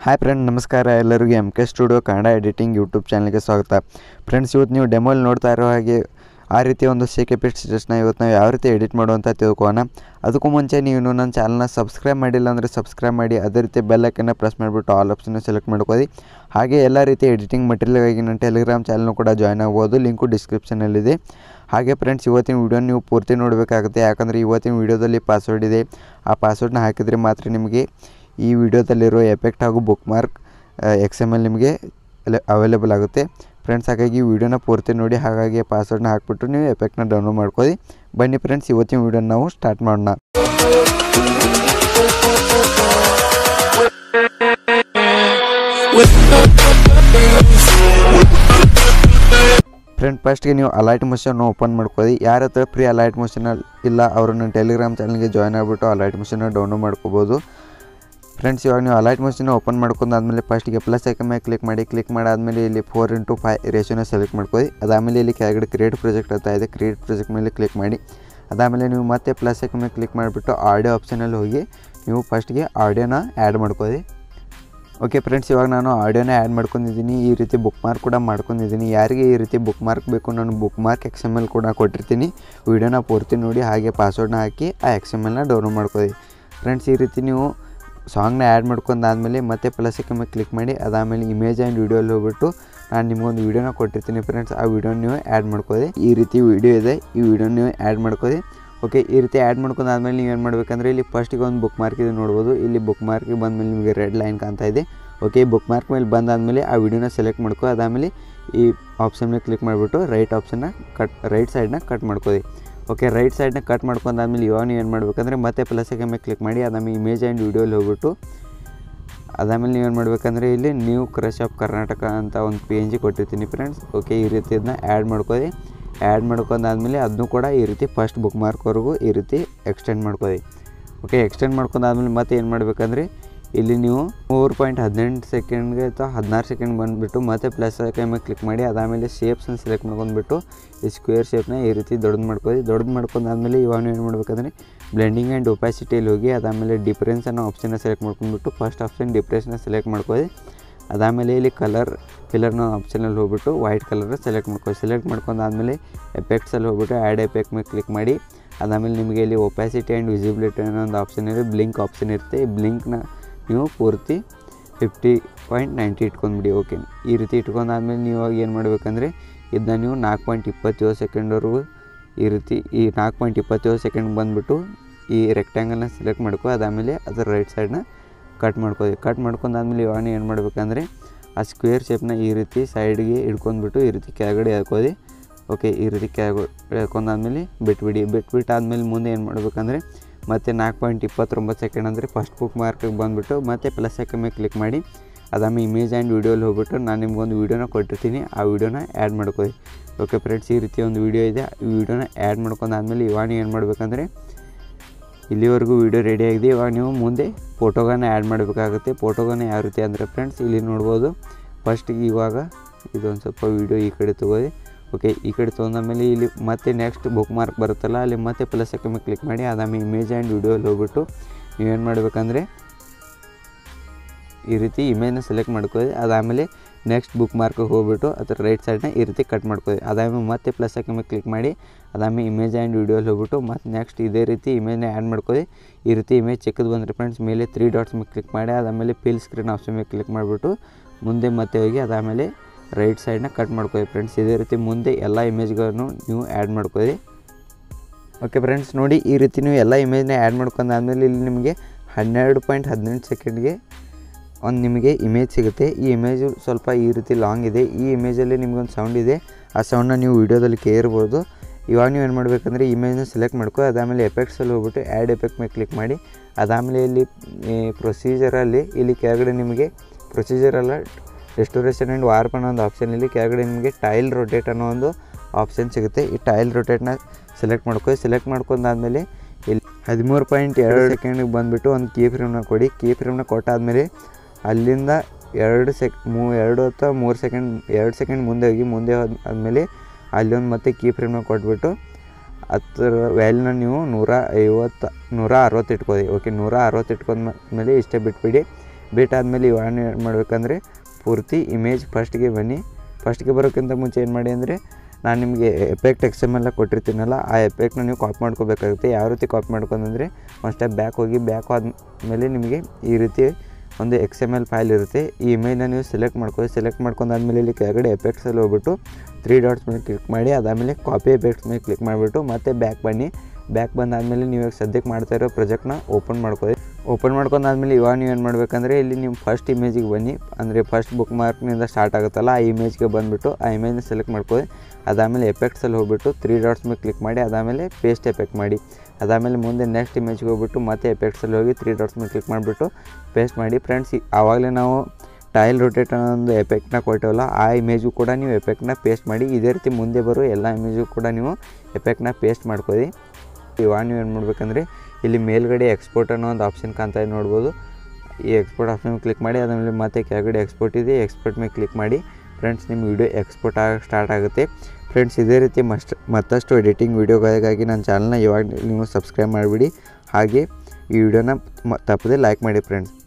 hi friend ನಮಸ್ಕಾರ ಎಲ್ಲರಿಗೂ M K studio Kannada editing YouTube ಚಾನಲ್ಗೆ ಸ್ವಾಗತ ಫ್ರೆಂಡ್ಸ್ ಇವತ್ತು ನೀವು ಡೆಮೋಲ್ಲಿ ನೋಡ್ತಾ ಇರೋ ಹಾಗೆ ಆ ರೀತಿ ಒಂದು ಸಿ ಕೆ ಪಿ ಸ್ಟೇಟಸ್ನ ಇವತ್ತು ನಾವು ಯಾವ ರೀತಿ ಎಡಿಟ್ ಮಾಡುವಂತ ತಿಳ್ಕೊಳ್ಳೋಣ ಅದಕ್ಕೂ ಮುಂಚೆ ನೀವು ಇನ್ನೂ ನನ್ನ ಚಾನಲ್ನ ಸಬ್ಸ್ಕ್ರೈಬ್ ಮಾಡಿಲ್ಲ ಅಂದರೆ ಸಬ್ಸ್ಕ್ರೈಬ್ ಮಾಡಿ ಅದೇ ರೀತಿ ಬೆಲ್ಲೈಕನ್ನ ಪ್ರೆಸ್ ಮಾಡಿಬಿಟ್ಟು ಆಲ್ ಆಪ್ಷನ್ನ ಸೆಲೆಕ್ಟ್ ಮಾಡ್ಕೊಳ್ಳಿ ಹಾಗೆ ಎಲ್ಲ ರೀತಿ ಎಡಿಟಿಂಗ್ ಮಟೀರಿಯಲ್ಗಾಗಿ ನನ್ನ ಟೆಲಿಗ್ರಾಮ್ ಚಾನಲ್ನು ಕೂಡ ಜಾಯ್ನ್ ಆಗ್ಬೋದು ಲಿಂಕು ಡಿಸ್ಕ್ರಿಪ್ಷನಲ್ಲಿದೆ ಹಾಗೆ ಫ್ರೆಂಡ್ಸ್ ಇವತ್ತಿನ ವಿಡಿಯೋ ನೀವು ಪೂರ್ತಿ ನೋಡಬೇಕಾಗುತ್ತೆ ಯಾಕಂದರೆ ಇವತ್ತಿನ ವಿಡಿಯೋದಲ್ಲಿ ಪಾಸ್ವರ್ಡ್ ಇದೆ ಆ ಪಾಸ್ವರ್ಡ್ನ ಹಾಕಿದರೆ ಮಾತ್ರ ನಿಮಗೆ ಈ ವಿಡಿಯೋದಲ್ಲಿರೋ ಎಫೆಕ್ಟ್ ಹಾಗೂ bookmark X M L ನಿಮಗೆ ಅವೈಲೇಬಲ್ ಆಗುತ್ತೆ ಫ್ರೆಂಡ್ಸ್ ಹಾಗಾಗಿ ವಿಡಿಯೋನ ಪೂರ್ತಿ ನೋಡಿ ಹಾಗಾಗಿ ಪಾಸ್ವರ್ಡ್ನ ಹಾಕ್ಬಿಟ್ಟು ನೀವು ಎಫೆಕ್ಟ್ನ ಡೌನ್ಲೋಡ್ ಮಾಡ್ಕೊಳ್ಳಿ ಬನ್ನಿ ಫ್ರೆಂಡ್ಸ್ ಇವತ್ತಿನ ವಿಡಿಯೋನ ನಾವು ಸ್ಟಾರ್ಟ್ ಮಾಡೋಣ ಫ್ರೆಂಡ್ ಫಸ್ಟ್ಗೆ ನೀವು ಅಲೈಟ್ ಮಷನ್ ಓಪನ್ ಮಾಡ್ಕೊಳ್ಳಿ ಯಾರ ಹತ್ರ ಫ್ರೀ ಅಲೈಟ್ ಮಷನ್ ಇಲ್ಲ ಅವರು ನನ್ನ ಟೆಲಿಗ್ರಾಮ್ ಚಾನಲ್ಗೆ ಜಾಯ್ನ್ ಆಗಿಬಿಟ್ಟು ಅಲೈಟ್ ಮಷನ್ನ ಡೌನ್ಲೋಡ್ ಮಾಡ್ಕೋಬೋದು ಫ್ರೆಂಡ್ಸ್ ಇವಾಗ ನೀವು ಅಲೈಟ್ ಮಷಿನ ಓಪನ್ ಮಾಡ್ಕೊಂಡಾದ್ಮೇಲೆ ಫಸ್ಟಿಗೆ ಪ್ಲಸ್ ಐಕನ್ ಮೇಲೆ ಕ್ಲಿಕ್ ಮಾಡಿ ಕ್ಲಿಕ್ ಮಾಡಾದ್ಮೇಲೆ ಇಲ್ಲಿ ಫೋರ್ ಇಂಟು ಫೈ ರೇಷನ್ನ ಸೆಲೆಕ್ಟ್ ಮಾಡ್ಕೊಳ್ಳಿ ಅದಾದಮೇಲೆ ಇಲ್ಲಿ ಕೆಳಗಡೆ ಕ್ರಿಯೇಟ್ ಪ್ರಾಜೆಕ್ಟ್ ಅಂತ ಇದೆ ಕ್ರಿಯೇಟ್ ಪ್ರಾಜೆಕ್ಟ್ ಮೇಲೆ ಕ್ಲಿಕ್ ಮಾಡಿ ಅದಾದಮೇಲೆ ನೀವು ಮತ್ತೆ ಪ್ಲಸ್ ಐಕನ್ ಮೇಲೆ ಕ್ಲಿಕ್ ಮಾಡಿಬಿಟ್ಟು ಆಡಿಯೋ ಆಪ್ಷನಲ್ಲಿ ಹೋಗಿ ನೀವು ಫಸ್ಟ್ಗೆ ಆಡಿಯೋನ ಆ್ಯಡ್ ಮಾಡ್ಕೊಳ್ಳಿ ಓಕೆ ಫ್ರೆಂಡ್ಸ್ ಇವಾಗ ನಾನು ಆಡಿಯೋನ ಆ್ಯಡ್ ಮಾಡ್ಕೊಂಡಿದ್ದೀನಿ ಈ ರೀತಿ ಬುಕ್ ಮಾರ್ಕ್ ಕೂಡ ಮಾಡ್ಕೊಂಡಿದ್ದೀನಿ ಯಾರಿಗೆ ಈ ರೀತಿ ಬುಕ್ ಮಾರ್ಕ್ ಬೇಕು ನಾನು bookmark X M L ಕೂಡ ಕೊಟ್ಟಿರ್ತೀನಿ ವಿಡಿಯೋನ ಪೂರ್ತಿ ನೋಡಿ ಹಾಗೆ ಪಾಸ್ವರ್ಡ್ನ ಹಾಕಿ ಆ ಎಕ್ಸ್ ಎಮ್ ಎಲ್ನ ಡೌನ್ಲೋಡ್ ಮಾಡ್ಕೊಳ್ಳಿ ಫ್ರೆಂಡ್ಸ್ ಈ ರೀತಿ ನೀವು ಸಾಂಗ್ನ ಆ್ಯಡ್ ಮಾಡ್ಕೊಂಡಾದ್ಮೇಲೆ ಮತ್ತೆ ಪ್ಲಸ್ ಮೇಲೆ ಕ್ಲಿಕ್ ಮಾಡಿ ಅದಾದಮೇಲೆ ಇಮೇಜ್ ಆ್ಯಂಡ್ ವಿಡಿಯೋಲ್ಲಿ ಹೋಗ್ಬಿಟ್ಟು ನಾನು ನಿಮಗೊಂದು ವೀಡಿಯೋನ ಕೊಟ್ಟಿರ್ತೀನಿ ಫ್ರೆಂಡ್ಸ್ ಆ ವಿಡಿಯೋ ನೀವು ಆ್ಯಡ್ ಮಾಡ್ಕೊಳ್ಳಿ ಈ ರೀತಿ ವಿಡಿಯೋ ಇದೆ ಈ ವಿಡಿಯೋ ನೀವು ಆ್ಯಡ್ ಮಾಡ್ಕೊಳ್ಳಿ ಓಕೆ ಈ ರೀತಿ ಆ್ಯಡ್ ಮಾಡ್ಕೊಂಡಾದ್ಮೇಲೆ ನೀವು ಏನು ಮಾಡಬೇಕಂದ್ರೆ ಇಲ್ಲಿ ಫಸ್ಟಿಗೆ ಒಂದು ಬುಕ್ ಮಾರ್ಕ್ ಇದೆ ನೋಡ್ಬೋದು ಇಲ್ಲಿ ಬುಕ್ ಮಾರ್ಕಿಗೆ ಬಂದಮೇಲೆ ನಿಮಗೆ ರೆಡ್ ಲೈನ್ ಕಾಣ್ತಾ ಇದೆ ಓಕೆ ಬುಕ್ ಮಾರ್ಕ್ ಮೇಲೆ ಬಂದಾದಮೇಲೆ ಆ ವಿಡಿಯೋನ ಸೆಲೆಕ್ಟ್ ಮಾಡ್ಕೊ ಅದಾದಮೇಲೆ ಈ ಆಪ್ಷನ್ ಮೇಲೆ ಕ್ಲಿಕ್ ಮಾಡಿಬಿಟ್ಟು ರೈಟ್ ಆಪ್ಷನ್ನ ಕಟ್ ರೈಟ್ ಸೈಡ್ನ ಕಟ್ ಮಾಡ್ಕೊಳ್ಳಿ ಓಕೆ ರೈಟ್ ಸೈಡ್ನ ಕಟ್ ಮಾಡ್ಕೊಂಡಾದ್ಮೇಲೆ ಇವಾಗ ನೀವು ಏನು ಮಾಡಬೇಕಂದ್ರೆ ಮತ್ತೆ ಪ್ಲಸ್ ಮೇಲೆ ಕ್ಲಿಕ್ ಮಾಡಿ ಅದಾದ್ಮೇಲೆ ಇಮೇಜ್ ಆ್ಯಂಡ್ ವಿಡಿಯೋಲಿ ಹೋಗ್ಬಿಟ್ಟು ಅದಾದಮೇಲೆ ನೀವು ಏನು ಮಾಡಬೇಕಂದ್ರೆ ಇಲ್ಲಿ ನ್ಯೂ ಕ್ರಶ್ ಆಫ್ ಕರ್ನಾಟಕ ಅಂತ ಒಂದು ಪಿ ಎನ್ ಜಿ ಕೊಟ್ಟಿರ್ತೀನಿ ಫ್ರೆಂಡ್ಸ್ ಓಕೆ ಈ ರೀತಿ ಅದನ್ನ ಆ್ಯಡ್ ಮಾಡ್ಕೊಳ್ಳಿ ಆ್ಯಡ್ ಮಾಡ್ಕೊಂಡಾದ್ಮೇಲೆ ಅದನ್ನು ಕೂಡ ಈ ರೀತಿ ಫಸ್ಟ್ ಬುಕ್ ಮಾರ್ಕ್ವರೆಗೂ ಈ ರೀತಿ ಎಕ್ಸ್ಟೆಂಡ್ ಮಾಡ್ಕೊಳ್ಳಿ ಓಕೆ ಎಕ್ಸ್ಟೆಂಡ್ ಮಾಡ್ಕೊಂಡಾದ್ಮೇಲೆ ಮತ್ತೆ ಏನು ಮಾಡಬೇಕಂದ್ರೆ ಇಲ್ಲಿ ನೀವು ಮೂರು ಪಾಯಿಂಟ್ ಹದಿನೆಂಟು ಸೆಕೆಂಡ್ಗೆ ಅಥವಾ ಹದಿನಾರು ಸೆಕೆಂಡ್ ಬಂದುಬಿಟ್ಟು ಮತ್ತೆ ಪ್ಲಸ್ ಮೇಲೆ ಕ್ಲಿಕ್ ಮಾಡಿ ಅದಾದಮೇಲೆ ಶೇಪ್ಸ್ನ ಸೆಲೆಕ್ಟ್ ಮಾಡ್ಕೊಂಡ್ಬಿಟ್ಟು ಈ ಸ್ಕ್ವೇರ್ ಶೇಪ್ನ ಈ ರೀತಿ ದೊಡ್ಡದು ಮಾಡ್ಕೊಳ್ಳಿ ದೊಡ್ಡದು ಮಾಡ್ಕೊಂಡಾದ್ಮೇಲೆ ಇವಾಗ ನೀವು ಏನು ಮಾಡ್ಬೇಕಂದ್ರೆ ಬ್ಲೆಂಡಿಂಗ್ ಆ್ಯಂಡ್ ಒಪಾಸಿಟಿಯಲ್ಲಿ ಹೋಗಿ ಅದಾದಮೇಲೆ ಡಿಫ್ರೆನ್ಸ್ ಅನ್ನೋ ಆಪ್ಷನ್ನ ಸೆಲೆಕ್ಟ್ ಮಾಡ್ಕೊಂಡ್ಬಿಟ್ಟು ಫಸ್ಟ್ ಆಪ್ಷನ್ ಡಿಫ್ರೆನ್ಸ್ನ ಸೆಲೆಕ್ಟ್ ಮಾಡ್ಕೊಳ್ಳಿ ಅದಾದಮೇಲೆ ಇಲ್ಲಿ ಕಲರ್ ಪಿಲ್ಲರ್ನ ಆಪ್ಷನಲ್ಲಿ ಹೋಗ್ಬಿಟ್ಟು ವೈಟ್ ಕಲರ್ ಸೆಲೆಕ್ಟ್ ಮಾಡ್ಕೊಳ್ಳಿ ಸೆಲೆಕ್ಟ್ ಮಾಡ್ಕೊಂಡಾದ್ಮೇಲೆ ಎಫೆಕ್ಟ್ಸಲ್ಲಿ ಹೋಗ್ಬಿಟ್ಟು ಆ್ಯಡ್ ಎಫೆಕ್ಟ್ ಮೇಲೆ ಕ್ಲಿಕ್ ಮಾಡಿ ಅದಾದಮೇಲೆ ನಿಮಗೆ ಇಲ್ಲಿ ಒಪಾಸಿಟಿ ಆ್ಯಂಡ್ ವಿಸಿಬಿಲಿಟಿ ಅನ್ನೋ ಒಂದು ಆಪ್ಷನ್ ಇದೆ ಬ್ಲಿಂಕ್ ಆಪ್ಷನ್ ಇರುತ್ತೆ ಈ ಬ್ಲಿಂಕ್ನ ನೀವು ಪೂರ್ತಿ ಫಿಫ್ಟಿ ಪಾಯಿಂಟ್ ನೈಂಟಿ ಇಟ್ಕೊಂಡ್ಬಿಡಿ ಓಕೆ ಈ ರೀತಿ ಇಟ್ಕೊಂಡಾದ್ಮೇಲೆ ನೀವು ಇವಾಗ ಏನು ಮಾಡಬೇಕಂದ್ರೆ ಇದನ್ನ ನೀವು ನಾಲ್ಕು ಪಾಯಿಂಟ್ ಇಪ್ಪತ್ತೇಳು ಸೆಕೆಂಡ್ವರೆಗೂ ಈ ರೀತಿ ಈ ನಾಲ್ಕು ಪಾಯಿಂಟ್ ಇಪ್ಪತ್ತೇಳು ಸೆಕೆಂಡ್ ಬಂದುಬಿಟ್ಟು ಈ ರೆಕ್ಟ್ಯಾಂಗಲ್ನ ಸೆಲೆಕ್ಟ್ ಮಾಡ್ಕೊ ಅದಾದಮೇಲೆ ಅದರ ರೈಟ್ ಸೈಡ್ನ ಕಟ್ ಮಾಡ್ಕೊಳ್ಳಿ ಕಟ್ ಮಾಡ್ಕೊಂಡಾದ್ಮೇಲೆ ಇವಾಗ ಏನು ಮಾಡಬೇಕಂದ್ರೆ ಆ ಸ್ಕ್ವೇರ್ ಶೇಪ್ನ ಈ ರೀತಿ ಸೈಡ್ಗೆ ಹಿಡ್ಕೊಂಡ್ಬಿಟ್ಟು ಈ ರೀತಿ ಕೆಳಗಡೆ ಎಳ್ಕೊಳ್ಳಿ ಓಕೆ ಈ ರೀತಿ ಕೆಳಗಡೆ ಎಳ್ಕೊಂಡಾದ್ಮೇಲೆ ಬಿಟ್ಬಿಡಿ ಬಿಟ್ಬಿಟ್ಟು ಆದಮೇಲೆ ಮುಂದೆ ಏನು ಮಾಡಬೇಕಂದ್ರೆ ಮತ್ತು ನಾಲ್ಕು ಪಾಯಿಂಟ್ ಇಪ್ಪತ್ತೊಂಬತ್ತು ಸೆಕೆಂಡ್ ಅಂದರೆ ಫಸ್ಟ್ ಬುಕ್ ಮಾರ್ಕಿಗೆ ಬಂದುಬಿಟ್ಟು ಮತ್ತೆ ಪ್ಲಸ್ ಮೇಲೆ ಕ್ಲಿಕ್ ಮಾಡಿ ಅದಾದ್ಮೇಲೆ ಇಮೇಜ್ ಆ್ಯಂಡ್ ವಿಡಿಯೋಲಿ ಹೋಗ್ಬಿಟ್ಟು ನಾನು ನಿಮ್ಗೊಂದು ವೀಡಿಯೋನ ಕೊಟ್ಟಿರ್ತೀನಿ ಆ ವಿಡಿಯೋನ ಆ್ಯಡ್ ಮಾಡ್ಕೊಳ್ಳಿ ಓಕೆ ಫ್ರೆಂಡ್ಸ್ ಈ ರೀತಿ ಒಂದು ವೀಡಿಯೋ ಇದೆ ಈ ವಿಡಿಯೋನ ಆ್ಯಡ್ ಮಾಡ್ಕೊಂಡಾದ್ಮೇಲೆ ಇವಾಗ ಏನು ಮಾಡಬೇಕಂದ್ರೆ ಇಲ್ಲಿವರೆಗೂ ವೀಡಿಯೋ ರೆಡಿ ಆಗಿದೆ ಇವಾಗ ನೀವು ಮುಂದೆ ಫೋಟೋಗನ್ನ ಆ್ಯಡ್ ಮಾಡಬೇಕಾಗುತ್ತೆ ಫೋಟೋಗನ್ನ ಯಾವ ರೀತಿ ಅಂದರೆ ಫ್ರೆಂಡ್ಸ್ ಇಲ್ಲಿ ನೋಡ್ಬೋದು ಫಸ್ಟ್ ಇವಾಗ ಇದೊಂದು ಸ್ವಲ್ಪ ವೀಡಿಯೋ ಈ ಕಡೆ ತೊಗೊಳ್ಳಿ ಓಕೆ ಈ ಕಡೆ ತೊಗೊಂಡಾದ್ಮೇಲೆ ಇಲ್ಲಿ ಮತ್ತೆ ನೆಕ್ಸ್ಟ್ ಬುಕ್ ಮಾರ್ಕ್ ಬರುತ್ತಲ್ಲ ಅಲ್ಲಿ ಮತ್ತೆ ಪ್ಲಸ್ ಮೇಲೆ ಕ್ಲಿಕ್ ಮಾಡಿ ಅದಾದ್ಮೇಲೆ ಇಮೇಜ್ ಆ್ಯಂಡ್ ವಿಡಿಯೋಲ್ಲಿ ಹೋಗ್ಬಿಟ್ಟು ನೀವೇನು ಮಾಡಬೇಕಂದ್ರೆ ಈ ರೀತಿ ಇಮೇಜ್ನ ಸೆಲೆಕ್ಟ್ ಮಾಡ್ಕೊಳ್ಳಿ ಅದಾದಮೇಲೆ ನೆಕ್ಸ್ಟ್ ಬುಕ್ ಮಾರ್ಕಿಗೆ ಹೋಗ್ಬಿಟ್ಟು ಅದರ ರೈಟ್ ಸೈಡ್ನ ಈ ರೀತಿ ಕಟ್ ಮಾಡ್ಕೊಳ್ಳಿ ಅದಾದ್ಮೇಲೆ ಮತ್ತೆ ಪ್ಲಸ್ ಮೇಲೆ ಕ್ಲಿಕ್ ಮಾಡಿ ಅದಾದ್ಮೇಲೆ ಇಮೇಜ್ ಆ್ಯಂಡ್ ವಿಡಿಯೋಲ್ಲಿ ಹೋಗ್ಬಿಟ್ಟು ಮತ್ತೆ ನೆಕ್ಸ್ಟ್ ಇದೇ ರೀತಿ ಇಮೇಜ್ನ ಆ್ಯಡ್ ಮಾಡ್ಕೊಳ್ಳಿ ಈ ರೀತಿ ಇಮೇಜ್ ಚಿಕ್ಕದು ಬಂದರೆ ಫ್ರೆಂಡ್ಸ್ ಮೇಲೆ ತ್ರೀ ಡಾಟ್ಸ್ ಮೇಲೆ ಕ್ಲಿಕ್ ಮಾಡಿ ಅದಾದಮೇಲೆ ಫಿಲ್ ಸ್ಕ್ರೀನ್ ಆಪ್ಷನ್ ಮೇಲೆ ಕ್ಲಿಕ್ ಮಾಡಿಬಿಟ್ಟು ಮುಂದೆ ಮತ್ತೆ ಹೋಗಿ ಅದಾದಮೇಲೆ ರೈಟ್ ಸೈಡ್ನ ಕಟ್ ಮಾಡ್ಕೊಳ್ಳಿ ಫ್ರೆಂಡ್ಸ್ ಇದೇ ರೀತಿ ಮುಂದೆ ಎಲ್ಲ ಇಮೇಜ್ಗಳನ್ನು ನೀವು ಆ್ಯಡ್ ಮಾಡ್ಕೊಳ್ಳಿ ಓಕೆ ಫ್ರೆಂಡ್ಸ್ ನೋಡಿ ಈ ರೀತಿ ನೀವು ಎಲ್ಲ ಇಮೇಜ್ನ ಆ್ಯಡ್ ಮಾಡ್ಕೊಂಡಾದ್ಮೇಲೆ ಇಲ್ಲಿ ನಿಮಗೆ ಹನ್ನೆರಡು ಪಾಯಿಂಟ್ ಹದಿನೆಂಟು ಸೆಕೆಂಡ್ಗೆ ಒಂದು ನಿಮಗೆ ಇಮೇಜ್ ಸಿಗುತ್ತೆ ಈ ಇಮೇಜು ಸ್ವಲ್ಪ ಈ ರೀತಿ ಲಾಂಗ್ ಇದೆ ಈ ಇಮೇಜಲ್ಲಿ ನಿಮ್ಗೊಂದು ಸೌಂಡ್ ಇದೆ ಆ ಸೌಂಡನ್ನ ನೀವು ವೀಡಿಯೋದಲ್ಲಿ ಕೇರ್ಬೋದು ಇವಾಗ ನೀವು ಏನು ಮಾಡಬೇಕಂದ್ರೆ ಇಮೇಜ್ನ ಸೆಲೆಕ್ಟ್ ಮಾಡ್ಕೊ ಅದಾದಮೇಲೆ ಎಫೆಕ್ಟ್ಸಲ್ಲಿ ಹೋಗ್ಬಿಟ್ಟು ಆ್ಯಡ್ ಎಫೆಕ್ಟ್ ಮೇಲೆ ಕ್ಲಿಕ್ ಮಾಡಿ ಅದಾದಮೇಲೆ ಇಲ್ಲಿ ಪ್ರೊಸೀಜರಲ್ಲಿ ಇಲ್ಲಿ ಕೆಳಗಡೆ ನಿಮಗೆ ಪ್ರೊಸೀಜರ್ ಅಲ್ಲ ರೆಸ್ಟೋರೇಷನ್ ಆ್ಯಂಡ್ ವಾರ್ಪ್ ಅನ್ನೋ ಒಂದು ಆಪ್ಷನ್ ಇಲ್ಲಿ ಕೆಳಗಡೆ ನಿಮಗೆ ಟೈಲ್ ರೊಟೇಟ್ ಅನ್ನೋ ಒಂದು ಆಪ್ಷನ್ ಸಿಗುತ್ತೆ ಈ ಟೈಲ್ ರೊಟೇಟ್ನ ಸೆಲೆಕ್ಟ್ ಮಾಡ್ಕೊ ಸೆಲೆಕ್ಟ್ ಮಾಡ್ಕೊಂಡಾದ್ಮೇಲೆ ಇಲ್ಲಿ ಹದಿಮೂರು ಪಾಯಿಂಟ್ ಎರಡು ಸೆಕೆಂಡಿಗೆ ಬಂದುಬಿಟ್ಟು ಒಂದು ಕೀ ಫ್ರೇಮ್ನ ಕೊಡಿ ಕೀ ಫ್ರೇಮ್ನ ಕೊಟ್ಟಾದಮೇಲೆ ಅಲ್ಲಿಂದ ಎರಡು ಸೆಕ್ ಮೂ ಎರಡು ಅಥವಾ ಮೂರು ಸೆಕೆಂಡ್ ಎರಡು ಸೆಕೆಂಡ್ ಮುಂದೆ ಹೋಗಿ ಮುಂದೆ ಆದಮೇಲೆ ಅಲ್ಲಿ ಒಂದು ಮತ್ತೆ ಕೀ ಫ್ರೇಮ್ನ ಕೊಟ್ಬಿಟ್ಟು ಹತ್ತರ ವ್ಯಾಲ್ಯೂನ ನೀವು ನೂರ ಐವತ್ತು ನೂರ ಅರವತ್ತು ಇಟ್ಕೊಳ್ಳಿ ಓಕೆ ನೂರ ಅರವತ್ತು ಇಟ್ಕೊಂಡ್ಮೇಲೆ ಇಷ್ಟೇ ಬಿಟ್ಬಿಡಿ ಬಿಟ್ ಆದಮೇಲೆ ಇವಾಗ ಏನು ಮಾಡಬೇಕಂದ್ರೆ ಪೂರ್ತಿ ಇಮೇಜ್ ಫಸ್ಟ್ಗೆ ಬನ್ನಿ ಫಸ್ಟ್ಗೆ ಬರೋಕ್ಕಿಂತ ಮುಂಚೆ ಏನು ಮಾಡಿ ಅಂದರೆ ನಾನು ನಿಮಗೆ ಎಫೆಕ್ಟ್ ಎಕ್ಸ್ ಎಮ್ ಎಲ್ಲ ಕೊಟ್ಟಿರ್ತೀನಲ್ಲ ಆ ಎಫೆಕ್ಟ್ನ ನೀವು ಕಾಪಿ ಮಾಡ್ಕೋಬೇಕಾಗುತ್ತೆ ಯಾವ ರೀತಿ ಕಾಪಿ ಮಾಡ್ಕೊಂಡ್ರೆ ಒಂದು ಸ್ಟೆಪ್ ಬ್ಯಾಕ್ ಹೋಗಿ ಬ್ಯಾಕ್ ಆದಮೇಲೆ ನಿಮಗೆ ಈ ರೀತಿ ಒಂದು ಎಕ್ಸ್ ಎಮ್ ಎಲ್ ಫೈಲ್ ಇರುತ್ತೆ ಈ ಇಮೇಜ್ನ ನೀವು ಸೆಲೆಕ್ಟ್ ಮಾಡ್ಕೊಳ್ಳಿ ಸೆಲೆಕ್ಟ್ ಮಾಡ್ಕೊಂಡಾದ್ಮೇಲೆ ಇಲ್ಲಿ ಕೆಳಗಡೆ ಎಫೆಕ್ಟ್ಸಲ್ಲಿ ಹೋಗ್ಬಿಟ್ಟು ತ್ರೀ ಡಾಟ್ಸ್ ಮೇಲೆ ಕ್ಲಿಕ್ ಮಾಡಿ ಅದಾದಮೇಲೆ ಕಾಪಿ ಎಫೆಕ್ಟ್ಸ್ ಮೇಲೆ ಕ್ಲಿಕ್ ಮಾಡಿಬಿಟ್ಟು ಮತ್ತೆ ಬ್ಯಾಕ್ ಬನ್ನಿ ಬ್ಯಾಕ್ ಬಂದಾದಮೇಲೆ ನೀವು ಇವಾಗ ಸದ್ಯಕ್ಕೆ ಮಾಡ್ತಾ ಇರೋ ಪ್ರಾಜೆಕ್ಟ್ನ ಓಪನ್ ಮಾಡ್ಕೊಳ್ಳಿ ಓಪನ್ ಮಾಡ್ಕೊಂಡಾದ್ಮೇಲೆ ಇವಾಗ ನೀವು ಏನು ಮಾಡಬೇಕಂದ್ರೆ ಇಲ್ಲಿ ನೀವು ಫಸ್ಟ್ ಇಮೇಜಿಗೆ ಬನ್ನಿ ಅಂದರೆ ಫಸ್ಟ್ ಬುಕ್ ಮಾರ್ಕ್ನಿಂದ ಸ್ಟಾರ್ಟ್ ಆಗುತ್ತಲ್ಲ ಆ ಇಮೇಜ್ಗೆ ಬಂದುಬಿಟ್ಟು ಆ ಇಮೇಜ್ನ ಸೆಲೆಕ್ಟ್ ಮಾಡ್ಕೊಳ್ಳಿ ಅದಾದಮೇಲೆ ಎಫೆಕ್ಟ್ಸಲ್ಲಿ ಹೋಗ್ಬಿಟ್ಟು ತ್ರೀ ಡಾಟ್ಸ್ ಮೇಲೆ ಕ್ಲಿಕ್ ಮಾಡಿ ಅದಾದಮೇಲೆ ಪೇಸ್ಟ್ ಎಫೆಕ್ಟ್ ಮಾಡಿ ಅದಾದಮೇಲೆ ಮುಂದೆ ನೆಕ್ಸ್ಟ್ ಇಮೇಜ್ಗೆ ಹೋಗ್ಬಿಟ್ಟು ಮತ್ತೆ ಎಫೆಕ್ಟ್ಸಲ್ಲಿ ಹೋಗಿ ತ್ರೀ ಡಾಟ್ಸ್ ಮೇಲೆ ಕ್ಲಿಕ್ ಮಾಡಿಬಿಟ್ಟು ಪೇಸ್ಟ್ ಮಾಡಿ ಫ್ರೆಂಡ್ಸ್ ಆವಾಗಲೇ ನಾವು ಟೈಲ್ ರೊಟೇಟ್ ಅನ್ನೋ ಒಂದು ಎಫೆಕ್ಟ್ನ ಕೊಟ್ಟವಲ್ಲ ಆ ಇಮೇಜು ಕೂಡ ನೀವು ಎಫೆಕ್ಟ್ನ ಪೇಸ್ಟ್ ಮಾಡಿ ಇದೇ ರೀತಿ ಮುಂದೆ ಬರೋ ಎಲ್ಲ ಇಮೇಜು ಕೂಡ ನೀವು ಎಫೆಕ್ಟ್ನ ಪೇಸ್ಟ್ ಮಾಡ್ಕೊಳ್ಳಿ ಇವಾಗ ನೀವು ಏನು ಮಾಡ್ಬೇಕಂದ್ರೆ ಇಲ್ಲಿ ಮೇಲ್ಗಡೆ ಎಕ್ಸ್ಪೋರ್ಟ್ ಅನ್ನೋ ಒಂದು ಆಪ್ಷನ್ ಕಾಣ್ತಾ ಇದೆ ನೋಡ್ಬೋದು ಈ ಎಕ್ಸ್ಪೋರ್ಟ್ ಆಪ್ಷನ್ ಕ್ಲಿಕ್ ಮಾಡಿ ಅದಾದಮೇಲೆ ಮತ್ತೆ ಕೆಳಗಡೆ ಎಕ್ಸ್ಪೋರ್ಟ್ ಇದೆ ಎಕ್ಸ್ಪೋರ್ಟ್ ಮೇಲೆ ಕ್ಲಿಕ್ ಮಾಡಿ ಫ್ರೆಂಡ್ಸ್ ನಿಮ್ಮ ವಿಡಿಯೋ ಎಕ್ಸ್ಪೋರ್ಟ್ ಆಗ ಸ್ಟಾರ್ಟ್ ಆಗುತ್ತೆ ಫ್ರೆಂಡ್ಸ್ ಇದೇ ರೀತಿ ಮಸ್ಟ್ ಮತ್ತಷ್ಟು ಎಡಿಟಿಂಗ್ ವೀಡಿಯೋಗಳಿಗಾಗಿ ನನ್ನ ಚಾನಲ್ನ ಇವಾಗ ನೀವು ಸಬ್ಸ್ಕ್ರೈಬ್ ಮಾಡಿಬಿಡಿ ಹಾಗೆ ಈ ವಿಡಿಯೋನ ಮ ತಪ್ಪದೆ ಲೈಕ್ ಮಾಡಿ ಫ್ರೆಂಡ್ಸ್